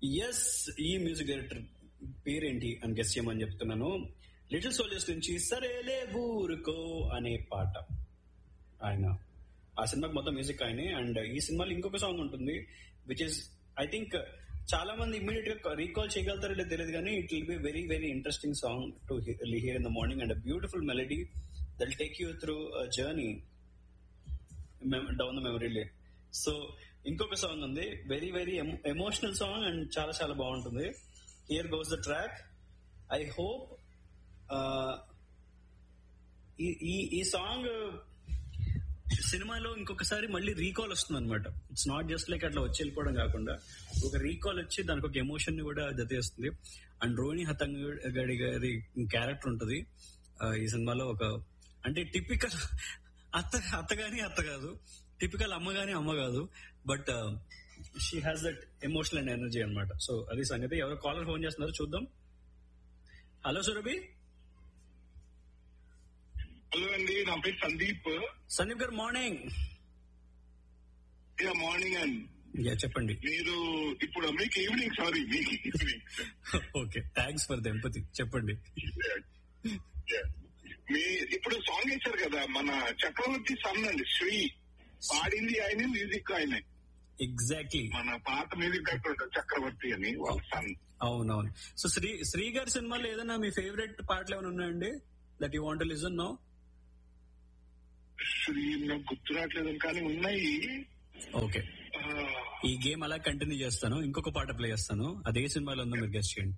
yes ఈ music director పేరేంటి అని గెస్ చేయమని చెప్తున్నాను లిటిల్ సోల్జర్స్ నుంచి సరేలే ఊరుకో అనే పాట ఆయన ఆ సినిమాకి మొత్తం మ్యూజిక్ ఆయనే అండ్ ఈ సినిమాలో ఇంకొక సాంగ్ ఉంటుంది విచ్ ఇస్ ఐ థింక్ చాలా మంది ఇమీడియట్ గా రీకాల్ చేయగలుగుతారో లేదో తెలియదు కానీ it will be very very interesting song to hear in the morning and beautiful melody that'll take you through journey down the memory lane so ఇంకొక song ఉంది very very emotional song and చాలా చాలా బాగుంటుంది here goes the track I hope ఈ ఈ song సినిమాలో ఇంకొకసారి మళ్ళీ రీకాల్ వస్తుంది అనమాట ఇట్స్ నాట్ జస్ట్ లైక్ అట్లా వచ్చి వెళ్ళిపోవడం కాకుండా ఒక రీకాల్ వచ్చి దానికి ఒక ఎమోషన్ ని కూడా జతేస్తుంది అండ్ రోహిణి హతంగడి గారి క్యారెక్టర్ ఉంటుంది ఈ సినిమాలో ఒక అంటే టిపికల్ అత్త అత్త గాని అత్త కాదు టిపికల్ అమ్మ గాని అమ్మ కాదు but she has that emotional and energy అనమాట సో అది సంగతి ఎవరో కాలర్ ఫోన్ చేస్తున్నారు చూద్దాం హలో సురభి హలో అండి నా పేరు సందీప్ సందీప్ గారు morning yeah morning and yeah చెప్పండి మీరు ఇప్పుడు మీకు ఈవినింగ్ సారీ మీకు evening okay thanks for the empathy చెప్పండి మీ ఇప్పుడు సాంగ్ ఇచ్చారు కదా మన చక్రవర్తి సన్ అండి శ్రీ పాడింది ఆయన మ్యూజిక్ ఆయన ఎగ్జాక్ట్లీ మన పాత మ్యూజిక్ డైరెక్టర్ ఉంటారు చక్రవర్తి అని వాళ్ళ సన్ అవునవును సో శ్రీ శ్రీ గారి సినిమాలో ఏదైనా మీ ఫేవరెట్ పాటలు ఏమైనా ఉన్నాయండి that you want listen no Sri నాకు గుర్తు రావట్లేదు కానీ ఉన్నాయి ఓకే ఆ, ఈ గేమ్ అలా కంటిన్యూ చేస్తాను ఇంకొక పాట ప్లే చేస్తాను అదే సినిమాలో ఉందో మీరు గెస్ట్ చేయండి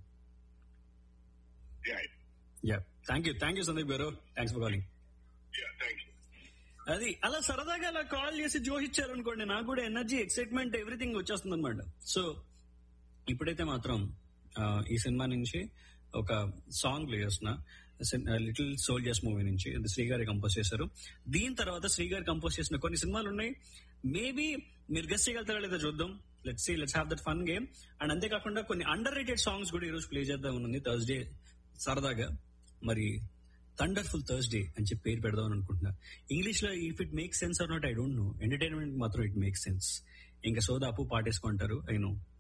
yeah yeah thank you thank you Sandeep గారు thanks for calling yeah thank you అది అలా సరదాగా అలా కాల్ చేసి జోషిచ్చారు అనుకోండి నాకు కూడా ఎనర్జీ ఎక్సైట్మెంట్ ఎవ్రీథింగ్ వచ్చేస్తుంది అనమాట సో ఇప్పుడైతే మాత్రం ఆ, ఈ సినిమా నుంచి ఒక సాంగ్ ప్లే చేస్తున్నా లిటిల్ సోల్జర్స్ మూవీ నుంచి అది శ్రీగారి కంపోజ్ చేశారు దీని తర్వాత శ్రీగారి కంపోజ్ చేసిన కొన్ని సినిమాలు ఉన్నాయి మేబీ మీరు గెస్ట్ చేయగలుగుతారా లేదా చూద్దాం let's see let's have that fun game and అంతేకాకుండా కొన్ని అండర్ రేటెడ్ సాంగ్స్ కూడా ఈరోజు ప్లే చేద్దాం ఉంది థర్స్డే సరదాగా మరి థండర్ఫుల్ థర్స్డే అని చెప్పి పేరు పెడదాం అనుకుంటున్నా ఇంగ్లీష్ లో if it make sense or not I don't know entertainment మాత్రం ఇట్ మేక్ సెన్స్ ఇంకా సోదాపు పాటేసుకుంటారు ఐ నో